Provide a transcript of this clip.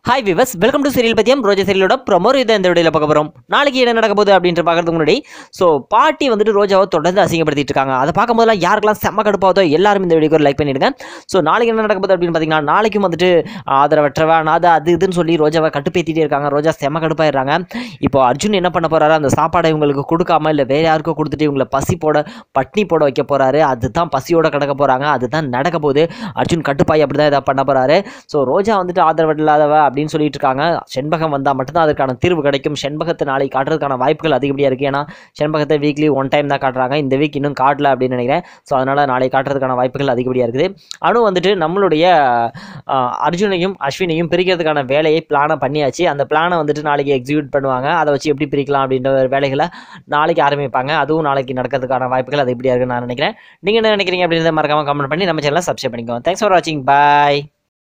hi viewers welcome to serial பத்தியம் Roja சீரியலோட promo இதை இந்த வீடியோவில் பார்க்க போகிறோம் நாளைக்கு என்ன நடக்க போகுது அப்படின்ற பார்க்கறதுக்கு முன்னாடி ஸோ பாட்டி வந்துட்டு ரோஜாவை தொடர்ந்து அசிங்கப்படுத்திட்டு இருக்காங்க அதை பார்க்கும்போதெல்லாம் யாருக்கெல்லாம் செம்ம கடுப்பாவதோ எல்லாரும் இந்த வீடியோக்கு லைக் பண்ணிடுங்க ஸோ நாளைக்கு என்ன நடக்க போகுது அப்படின்னு பார்த்தீங்கன்னா நாளைக்கும் வந்துட்டு ஆதரவற்றவ அனாத அது இதுன்னு சொல்லி ரோஜாவை கட்டுப்பேத்திட்டே இருக்காங்க ரோஜா செம்ம கடுப்பாயிடுறாங்க இப்போ அர்ஜுன் என்ன பண்ண போறாரு அந்த சாப்பாடை இவங்களுக்கு கொடுக்காம இல்லை வேற யாருக்கோ கொடுத்துட்டு இவங்களை பசி போட பட்னி போட வைக்க போறாரு அதுதான் பசியோட கிடக்க போறாங்க அதுதான் நடக்க போகுது அர்ஜுன் கட்டுப்பாய் அப்படி தான் இதை பண்ண போறாரு ஸோ ரோஜா வந்துட்டு ஆதரவு இல்லாதவ அப்படின்னு சொல்லிட்டு இருக்காங்க செண்பகம் வந்தால் மட்டும்தான் அதுக்கான தீர்வு கிடைக்கும் செண்பகத்தை நாளைக்கு காட்டுறதுக்கான வாய்ப்புகள் அதிகப்படியாக இருக்குது ஏன்னா செண்பகத்தை வீக்லி ஒன் டைம் தான் காட்டுறாங்க இந்த வீக் இன்னும் காட்டல அப்படின்னு நினைக்கிறேன் ஸோ அதனால் நாளைக்கு காட்டுறதுக்கான வாய்ப்புகள் அதிகப்படியாக இருக்குது அனு வந்துட்டு நம்மளுடைய ஆஹ், அர்ஜுனையும் அஸ்வினையும் பிரிக்கிறதுக்கான வேலையை பிளானை பண்ணியாச்சு அந்த பிளானை வந்துட்டு நாளைக்கு எக்ஸிக்யூட் பண்ணுவாங்க அதை வச்சு எப்படி பிரிக்கலாம் அப்படின்ற ஒரு வேலைகளை நாளைக்கு ஆரம்பிப்பாங்க அதுவும் நாளைக்கு நடக்கிறதுக்கான வாய்ப்புகள் அதிகப்படியாக இருக்குன்னு நான் நினைக்கிறேன் நீங்கள் என்ன நினைக்கிறீங்க அப்படின்றத மறக்காம கமெண்ட் பண்ணி நம்ம சேனலை சப்ஸ்கிரைப் பண்ணிக்கோங்க தேங்க்ஸ் ஃபார் வாட்சிங் பாய்